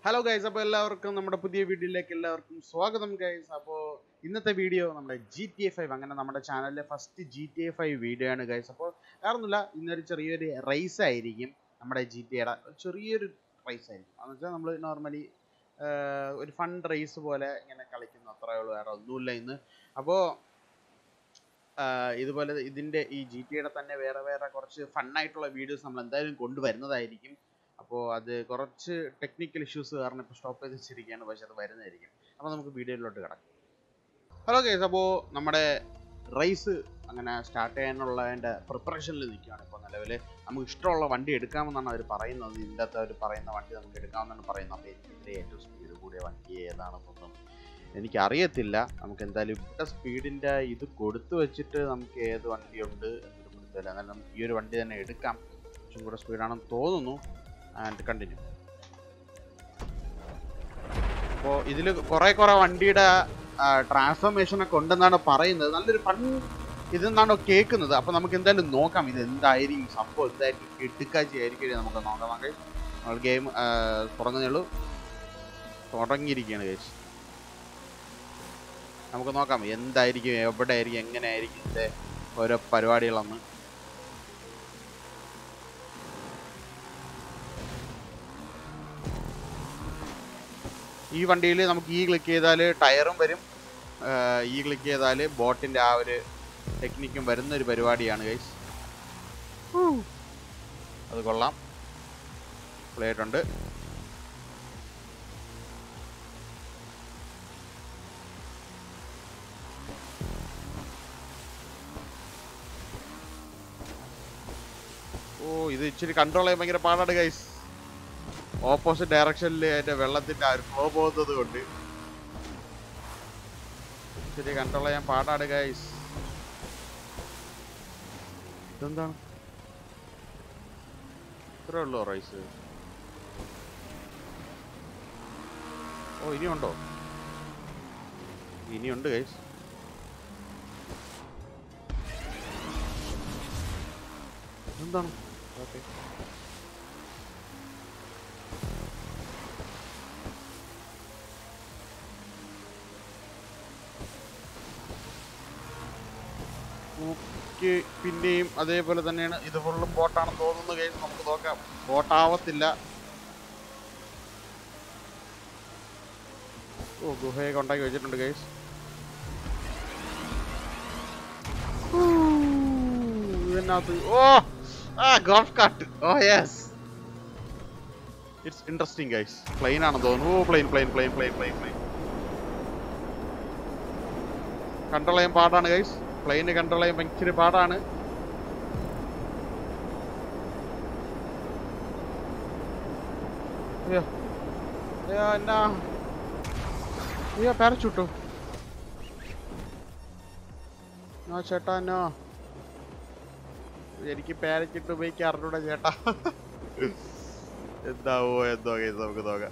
Hello guys അപ്പോൾ എല്ലാവർക്കും നമ്മുടെ പുതിയ വീഡിയോയിലേക്ക് എല്ലാവർക്കും സ്വാഗതം ഗൈസ് അപ്പോൾ ഇന്നത്തെ വീഡിയോ നമ്മുടെ ജി ടി എ ഫൈവ് അങ്ങനെ നമ്മുടെ ചാനലിലെ first G T A five video ആണ് ഗൈസ് അപ്പോൾ വേറൊന്നുമില്ല ഇന്നൊരു ചെറിയൊരു റൈസ് ആയിരിക്കും നമ്മുടെ ജി ടി എയുടെ ചെറിയൊരു റൈസ് ആയിരിക്കും എന്ന് വെച്ചാൽ നമ്മൾ നോർമലി ഒരു ഫൺ റേസ് പോലെ ഇങ്ങനെ കളിക്കുന്നു അത്രയേ ഉള്ളൂ വേറെ ഒന്നുമില്ല ഇന്ന് അപ്പോൾ ഇതുപോലെ ഇതിൻ്റെ ഈ ജി ടി എയുടെ തന്നെ വേറെ വേറെ കുറച്ച് ഫണ്ണായിട്ടുള്ള വീഡിയോസ് നമ്മൾ എന്തായാലും കൊണ്ടുവരുന്നതായിരിക്കും അപ്പോൾ അത് കുറച്ച് ടെക്നിക്കൽ ഇഷ്യൂസ് കാരണം ഇപ്പോൾ സ്റ്റോപ്പ് ചെയ്ത് വെച്ചിരിക്കുകയാണ് പക്ഷെ അത് വരുന്നതായിരിക്കും അപ്പോൾ നമുക്ക് വീഡിയോയിലോട്ട് കിടക്കാം ഹലോ കേസ് അപ്പോൾ നമ്മുടെ റൈസ് അങ്ങനെ സ്റ്റാർട്ട് ചെയ്യാനുള്ളതിൻ്റെ പ്രിപ്പറേഷനിൽ നിൽക്കുകയാണ് ഇപ്പോൾ നിലവിൽ നമുക്ക് ഇഷ്ടമുള്ള വണ്ടി എടുക്കാമെന്നാണ് അവർ പറയുന്നത് ഇതിൻ്റെ അകത്ത് അവർ പറയുന്ന വണ്ടി നമുക്ക് എടുക്കാമെന്നാണ് പറയുന്നത് അപ്പോൾ എനിക്ക് ഇതിൻ്റെ ഏറ്റവും സ്പീഡ് കൂടിയ വണ്ടി ഏതാണെന്നൊന്നും എനിക്കറിയത്തില്ല നമുക്ക് എന്തായാലും ഇവിടെ സ്പീഡിൻ്റെ ഇത് കൊടുത്തു വെച്ചിട്ട് നമുക്ക് ഏത് വണ്ടിയുണ്ട് എന്നൊരു പിടുത്തമില്ല എന്നാലും നമുക്ക് ഈ ഒരു വണ്ടി തന്നെ എടുക്കാം കുറച്ചും കൂടെ സ്പീഡാണെന്ന് തോന്നുന്നു ആൻഡ് കണ്ടിന്യൂ അപ്പോൾ ഇതിൽ കുറേ കുറേ വണ്ടിയുടെ ട്രാൻസ്ഫോർമേഷൻ ഒക്കെ ഉണ്ടെന്നാണ് പറയുന്നത് നല്ലൊരു ഫൺ ഇതെന്നാണോ കേൾക്കുന്നത് അപ്പോൾ നമുക്ക് എന്തായാലും നോക്കാം ഇത് എന്തായിരിക്കും സംഭവം എന്തായിരിക്കും കിട്ടുക്കാച്ചി ആയിരിക്കും നമുക്ക് നോക്കാം നമുക്ക് നമ്മൾ ഗെയിം തുടങ്ങുന്നേ ഉള്ളൂ തുടങ്ങിയിരിക്കുകയാണ് കേസ് നമുക്ക് നോക്കാം എന്തായിരിക്കും എവിടെ ആയിരിക്കും എങ്ങനെ ആയിരിക്കും ഇതിൻ്റെ ഓരോ പരിപാടികളെന്ന് ഈ വണ്ടിയിൽ നമുക്ക് ഈ ക്ലിക്ക് ചെയ്താൽ ടയറും വരും ഈ ക്ലിക്ക് ചെയ്താൽ ബോട്ടിൻ്റെ ആ ഒരു ടെക്നിക്കും വരുന്ന ഒരു പരിപാടിയാണ് ഗൈസ് അത് കൊള്ളാം പ്ലേറ്റ് ഉണ്ട് ഓ ഇത് ഇച്ചിരി കൺട്രോൾ ചെയ്യാൻ ഭയങ്കര പാടാണ് ഗൈസ് ഓപ്പോസിറ്റ് ഡയറക്ഷനിൽ അതിന്റെ വെള്ളത്തിന്റെ ആ ഒരു ഫ്ലോ പോകുന്നത് കൊണ്ട് ഇച്ചിരി കൺട്രോൾ ചെയ്യാൻ പാടാണ് ഗൈസ് ഇതെന്താണ് ഇത്രേ ഉള്ളൂ റൈസ് ഓ ഇനിയുണ്ടോ ഇനിയുണ്ട് ഗൈസ് എന്താണ് ഓക്കെ ഓക്കെ പിന്നെയും അതേപോലെ തന്നെയാണ് ഇത് ഫുള്ളും ബോട്ടാണെന്ന് തോന്നുന്നു കേസ് നമുക്ക് നോക്കാം ബോട്ടാവത്തില്ല ഓ ഗുഹയൊക്കെ ഉണ്ടാക്കി വെച്ചിട്ടുണ്ട് കേസ് ഇതിനകത്ത് ഓ ആ ഗോൾഫ് കാർട്ട് ഓ yes it's interesting guys plane ആണെന്ന് തോന്നുന്നു ഓ plane plane plane plane plane plane control ചെയ്യാൻ പാടാണ് ഗൈസ് പ്ലെയിന് കൺട്രോൾ ചെയ്യാൻ ഭയങ്കര പാടാണ് അയ്യോ അയ്യോ എന്നാ അയ്യോ പാരച്ചൂട്ടോ നോ ചേട്ടാ നോ എനിക്ക് പാരച്ചിട്ട് ഉപയോഗിക്കാൻ അറിഞ്ഞൂടാ ചേട്ടാ എന്താവോ എന്തോ കേസ് നമുക്ക് നോക്കാം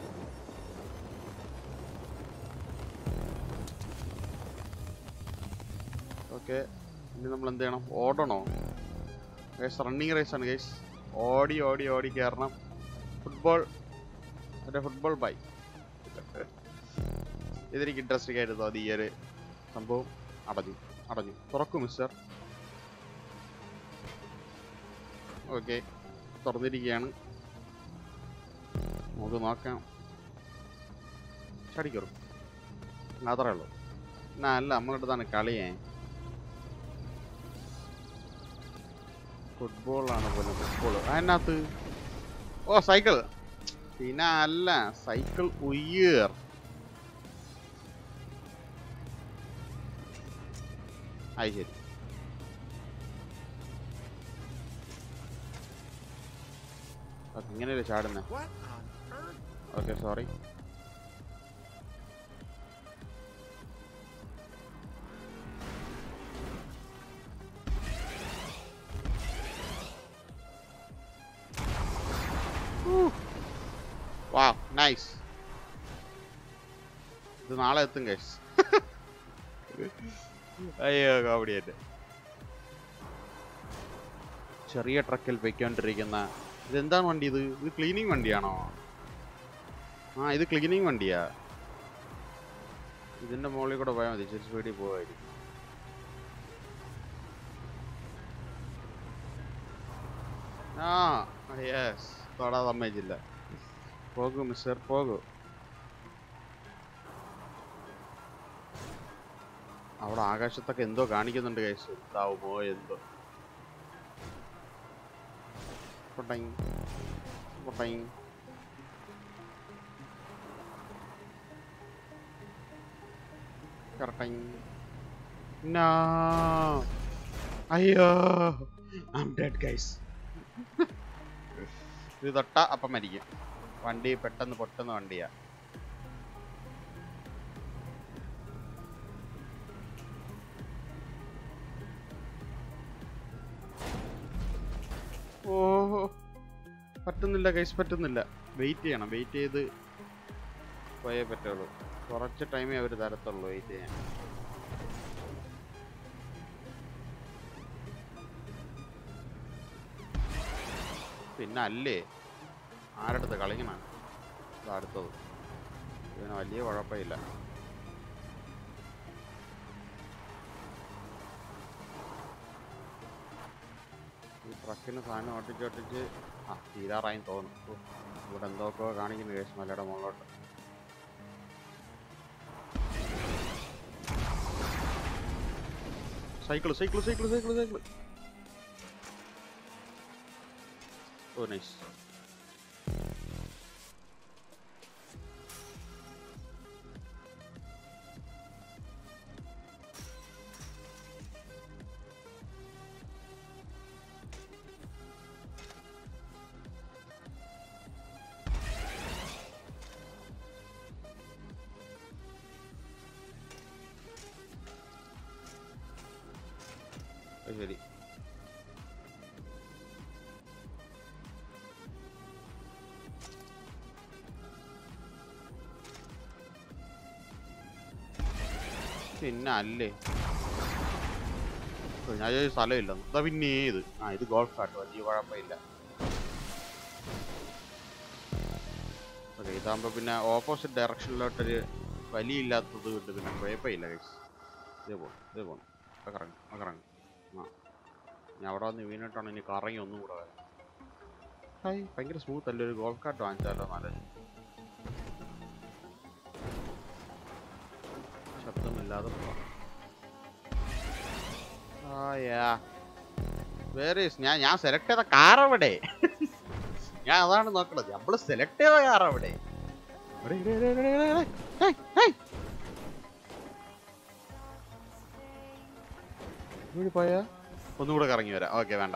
ഓക്കെ ഇനി നമ്മൾ എന്ത് ചെയ്യണം ഓടണോ ഗൈസ് റണ്ണിങ് റേസ് ആണ് ഗൈസ് ഓടി ഓടി ഓടി കയറണം ഫുട്ബോൾ മറ്റേ ഫുട്ബോൾ ബൈ ഇതെനിക്ക് ഇൻട്രസ്റ്റിംഗ് ആയിട്ട് തോന്നി ഈ ഒരു സംഭവം അടഞ്ഞു അടഞ്ഞു തുറക്കും മിസ്റ്റർ ഓക്കെ തുറന്നിരിക്കുകയാണ് നമുക്ക് നോക്കാം ചടിക്കറും മാത്രമേ ഉള്ളൂ എന്നാ അല്ല നമ്മളെടുത്താണ് കളിയേ ഫുട്ബോളാണ് പോലെ ഫുട്ബോൾ അതിനകത്ത് ഓ സൈക്കിൾ പിന്നെ അല്ല സൈക്കിൾ ഉയർ അത് ശരി ഇങ്ങനെയല്ലേ ചാടുന്നേ ഓക്കെ സോറി വാ നൈസ് ഇത് നാളെ എത്തും കേസ് അയ്യോ കോമഡിയായിട്ട് ചെറിയ ട്രക്കിൽ പൊയ്ക്കൊണ്ടിരിക്കുന്ന ഇതെന്താണ് വണ്ടി ഇത് ഇത് ക്ലീനിങ് വണ്ടിയാണോ ആ ഇത് ക്ലീനിങ് വണ്ടിയാ ഇതിന്റെ മുകളിൽ കൂടെ പോയാൽ മതി ഇച്ചിരി സ്പീഡിൽ പോവായിരിക്കും ആ യെസ് തൊടാൻ സമ്മതിച്ചില്ല പോകൂ മിസ്റ്റർ പോകൂ അവിടെ ആകാശത്തൊക്കെ എന്തോ കാണിക്കുന്നുണ്ട് കേസ് എന്താവുമോ എന്തോ പൊട്ടൈ പൊട്ടൈ കറക്റ്റൈ നോ അയ്യോ ഐ ആം ഡെഡ് ഗൈസ് ഇത് തൊട്ട അപ്പം മരിക്കും വണ്ടി പെട്ടെന്ന് പൊട്ടുന്ന വണ്ടിയാ ഓഹോ പറ്റുന്നില്ല കൈസ് പറ്റുന്നില്ല വെയിറ്റ് ചെയ്യണം വെയിറ്റ് ചെയ്ത് പോയേ പറ്റുള്ളൂ കുറച്ച് ടൈമേ അവർ തരത്തുള്ളൂ വെയിറ്റ് ചെയ്യാൻ പിന്നെ അല്ലേ ആരടുത്ത് കളിക്കണ ഇത് അടുത്തത് ഇതിന് വലിയ കുഴപ്പമില്ല ഈ ട്രക്കിന് സാധനം ഒട്ടിച്ച് ഒട്ടിച്ച് ആ തീരാറായി തോന്നുന്നു ഉഫ്, ഇവിടെ എന്തൊക്കെ കാണിക്കുന്നു കേസ് മലയുടെ മുകളിലോട്ട് cycle cycle cycle cycle cycle ഓ നൈസ് അത് ശരി പിന്നെ അല്ലേ ഓ, ഞാൻ ഒരു സ്ഥലമില്ല ഇതാ പിന്നെ ഇത് ആ ഇത് ഗോൾഫ് കാട്ടോ വലിയ കുഴപ്പമില്ല ഓക്കെ ഇതാകുമ്പോൾ പിന്നെ ഓപ്പോസിറ്റ് ഡയറക്ഷനിലോട്ടൊരു വലിയില്ലാത്തത് കൊണ്ട് പിന്നെ കുഴപ്പമില്ല ഗൈസ് ഇതേ പോണം ഇതേ പോണം ഒക്കെ കറങ്ങും ഒക്കെ കറങ്ങും ആ ഞാൻ അവിടെ വന്ന് വീണിട്ടാണ് ഇനി കറങ്ങി ഒന്നും കൂടെ വരാം ഹായ് ഭയങ്കര സ്മൂത്ത് അല്ലേ ഒരു ഗോൾഫ് കാർട്ട് വാങ്ങിച്ചാലോ നല്ല ശബ്ദമില്ലാതെ പോവാം ആ യാ വേറെ ഞാൻ ഞാൻ സെലക്ട് ചെയ്ത കാർ എവിടെ ഞാൻ അതാണ് നോക്കണത് നമ്മള് സെലക്ട് ചെയ്ത കാർ എവിടെ ഇവിടെ, ഇവിടെ, ഇവിടെ, ഇവിടെ, ഇവിടെ, ഇവിടെ. Hey, hey. ഇവിടെ പോയാ ഒന്നുകൂടെ കറങ്ങി വരാം ഓക്കെ വേണ്ട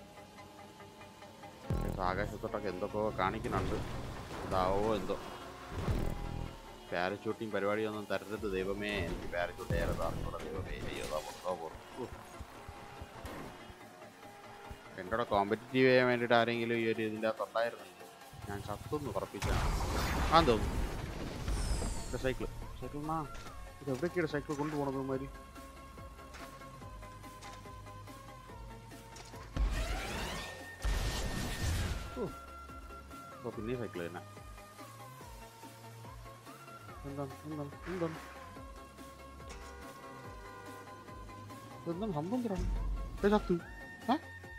Guys, ആകാശത്തോട്ടൊക്കെ എന്തൊക്കെയോ കാണിക്കുന്നുണ്ട് ഇതാവോ എന്തോ പാരച്ചൂട്ടിങ് പരിപാടിയൊന്നും തരരുത് ദൈവമേ എനിക്ക് പാരച്ചൂട്ട് ചെയ്യാതെ അറിഞ്ഞൂടാ ദൈവമേ അയ്യോ ദാ പോണു, ദാ പോണു. ഉഫ്. എൻ്റെ കൂടെ കോമ്പറ്റീറ്റീവ് ചെയ്യാൻ വേണ്ടിയിട്ട് ആരെങ്കിലും ഈ ഒരു ഇതിൻ്റെ അകത്തുണ്ടായിരുന്നു ഞാൻ ചത്തൊന്ന് ഉറപ്പിച്ചാണ് ആ തോന്നുന്നു സൈക്കിൾ സൈക്കിൾ ആ ഇത് എവിടേക്കാണ് സൈക്കിൾ കൊണ്ടുപോകണത് മാതിരി അപ്പോൾ പിന്നെ സൈക്കിൾ തന്നെ എന്താണ് എന്താണ് എന്താണ് എന്താണ് സംഭവം തരാണ് ചത്തു ഏ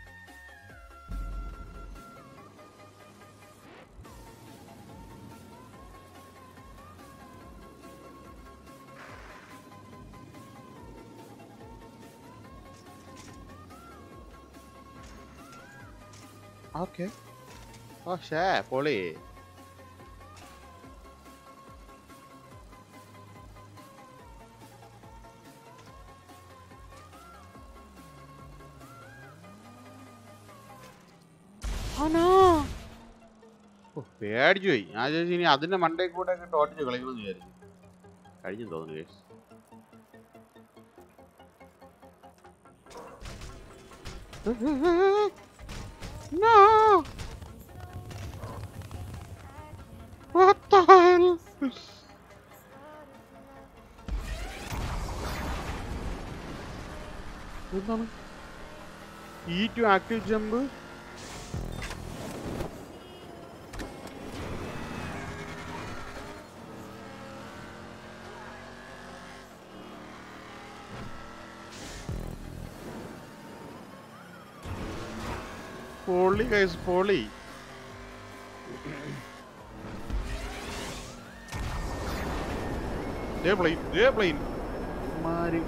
ഓക്കെ ഓ ഷേ പൊളി ഓ പേടിച്ചു പോയി ഞാൻ ചോദിച്ചു ഇനി അതിന്റെ മണ്ടേ കൂടെ ഒക്കെ ടോട്ടിച്ച് കളിക്കണമെന്ന് വിചാരിച്ചു കഴിഞ്ഞു തോന്നുന്നു case No! What the hell? എന്താണ് ഈ ടു ആക്റ്റീവ് ജമ്പ് പൊളി ഗൈസ് പൊളി ദേ പ്ലെയിൻ ദേ പ്ലെയിൻ ഇമ്മാരി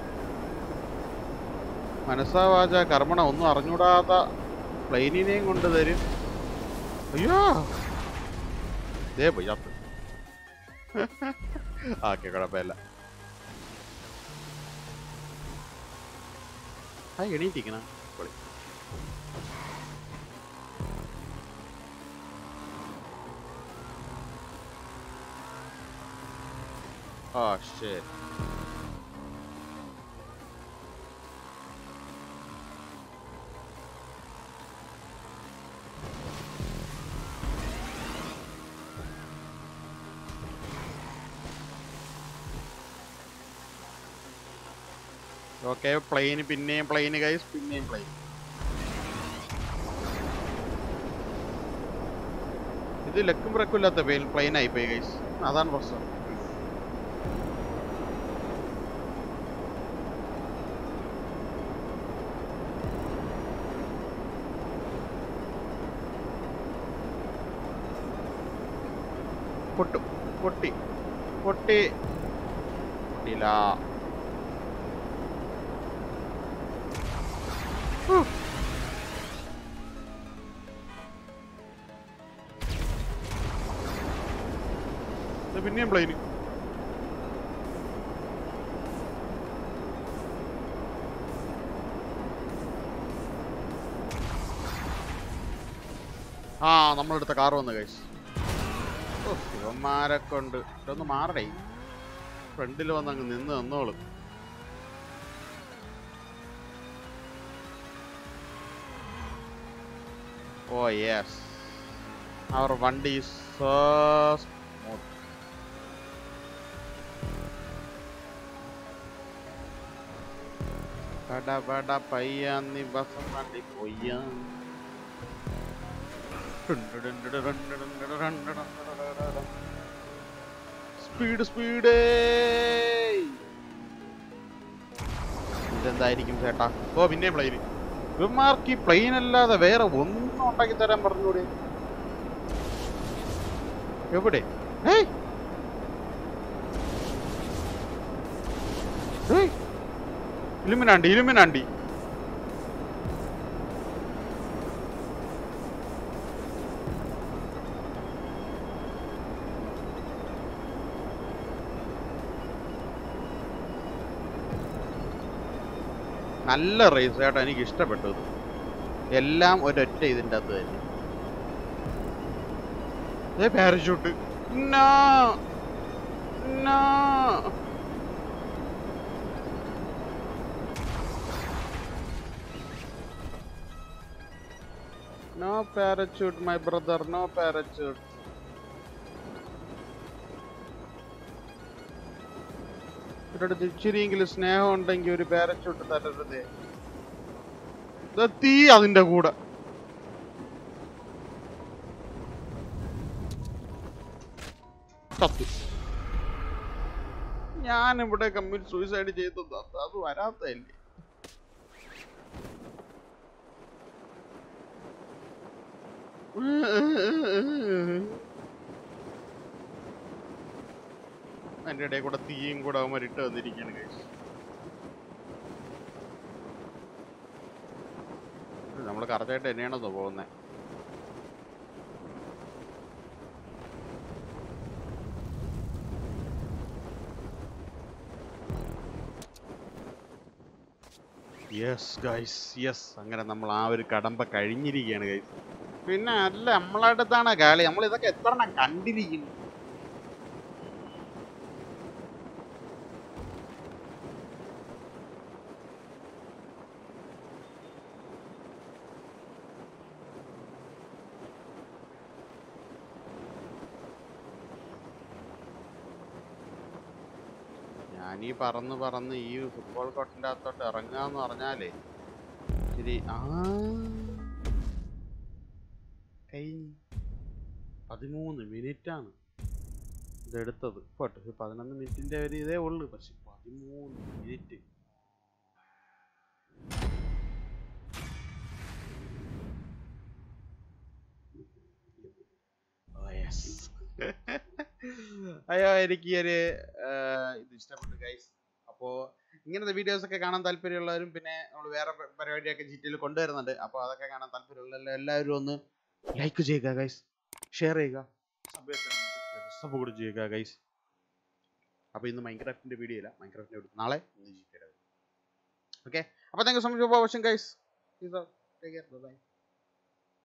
മനസ്സാവാച കർമ്മണ ഒന്നും അറിഞ്ഞൂടാത്ത പ്ലെയിനിനെയും കൊണ്ട് തരും അയ്യോ ദേ പോയി ചത്ത് ആക്കെ കുഴപ്പമില്ല ആ എണീറ്റിക്കണ പൊളി Oh shit. ഓക്കെ പ്ലെയിൻ പിന്നെയും പ്ലെയിൻ ഗൈസ് പിന്നെയും പ്ലെയിൻ ഇത് ലക്കും ബ്രക്കും ഇല്ലാത്ത പ്ലെയിൻ ആയിപ്പോയി ഗൈസ് അതാണ് പ്രശ്നം പൊട്ടും പൊട്ടി പൊട്ടി പൊട്ടിയില്ല ഹൂ. ഇത് പിന്നെയും പ്ലെയിന് ആ നമ്മളെടുത്ത കാർ വന്നു കഴിച്ചു ശിവന്മാരെ കൊണ്ട് ഇതൊന്ന് മാറടേ ഫ്രണ്ടിൽ വന്ന് അങ്ങ് നിന്ന് നിന്നോളും ഓ യെസ് അവർ വണ്ടി സോ സ്മൂത്ത് പട പട പയ്യാന്നി ബസം വണ്ടി പൊയ്യാ സ്പീഡ് സ്പീഡ് ഇതെന്തായിരിക്കും ചേട്ടാ ഓ പിന്നെ പ്ലെയിന് ഇവന്മാർക്ക് ഈ പ്ലെയിൻ അല്ലാതെ വേറെ ഒന്നും ഉണ്ടാക്കി തരാൻ പറഞ്ഞൂടെ എവിടെ ഏയ് ഏയ് ഇലുമിനാണ്ടി ഇലുമിനാണ്ടി നല്ല റേസ് കേട്ടോ എനിക്ക് ഇഷ്ടപ്പെട്ടു ഇത്. എല്ലാം ഒരൊറ്റ ഇതിൻ്റെ അകത്ത് തന്നെ parachute no parachute my brother no parachute ഇവരുടെ ഇച്ചിരിയെങ്കിലും സ്നേഹം ഉണ്ടെങ്കിൽ ഒരു പാരച്യൂട്ട് തരരുതേ ദാ തീ അതിന്റെ കൂടെ ചത്തു ഞാൻ ഇവിടെ കമ്മിറ്റ് സൂയിസൈഡ് ചെയ്തത് അത് അത് വരാത്തല്ലേ അതിന്റെ ഇടയിൽ കൂടെ തീയും കൂടെ അവന്മാർ ഇട്ട് വന്നിരിക്കുകയാണ് കഴിച്ചു നമ്മൾ കറക്റ്റായിട്ട് തന്നെയാണോ പോകുന്നത് യെസ് ഗൈസ് യെസ് അങ്ങനെ നമ്മൾ ആ ഒരു കടമ്പ കഴിഞ്ഞിരിക്കുകയാണ് ഗൈസ് പിന്നെ അല്ല നമ്മളടുത്താണ് കളി നമ്മൾ ഇതൊക്കെ എത്ര എണ്ണം കണ്ടിരിക്കുന്നു ഞാനീ പറന്ന് പറന്ന് ഈ ഫുട്ബോൾ കോർട്ടിന്റെ അകത്തോട്ട് ഇറങ്ങാന്ന് പറഞ്ഞാലേ ഇച്ചിരി ആ കഴിഞ്ഞു പതിമൂന്ന് മിനിറ്റാണ് ഇതെടുത്തത് പോട്ടെ പതിനൊന്ന് മിനിറ്റിന്റെ ഒരു ഇതേ ഉള്ളു പക്ഷെ പതിമൂന്ന് മിനിറ്റ് അയ്യോ എനിക്ക് ഈ ഒരു ആ, ഇത് ഇഷ്ടപ്പെട്ടു ഗൈസ് അപ്പോൾ ഇങ്ങനത്തെ വീഡിയോസ് ഒക്കെ കാണാൻ താല്പര്യമുള്ളവരും പിന്നെ നമ്മൾ വേറെ പ- പരിപാടിയൊക്കെ ജി ടിയിൽ കൊണ്ടുവരുന്നുണ്ട് അപ്പോൾ അതൊക്കെ കാണാൻ താല്പര്യമുള്ള എല്ലാവരും ഒന്ന് ലൈക്ക് ചെയ്യുക ഗൈസ് ഷെയർ ചെയ്യുക സബ് കൂടി ചെയ്യുക ഗൈസ് അപ്പോൾ ഇന്ന് മൈൻക്രാഫ്റ്റിൻ്റെ വീഡിയോ ഇല്ല മൈൻക്രാഫ്റ്റിൻ്റെ വീഡിയോ നാളെ ഇന്ന് ജി ടിയുടെ ഓക്കെ അപ്പോൾ thank you so much for watching guys take care by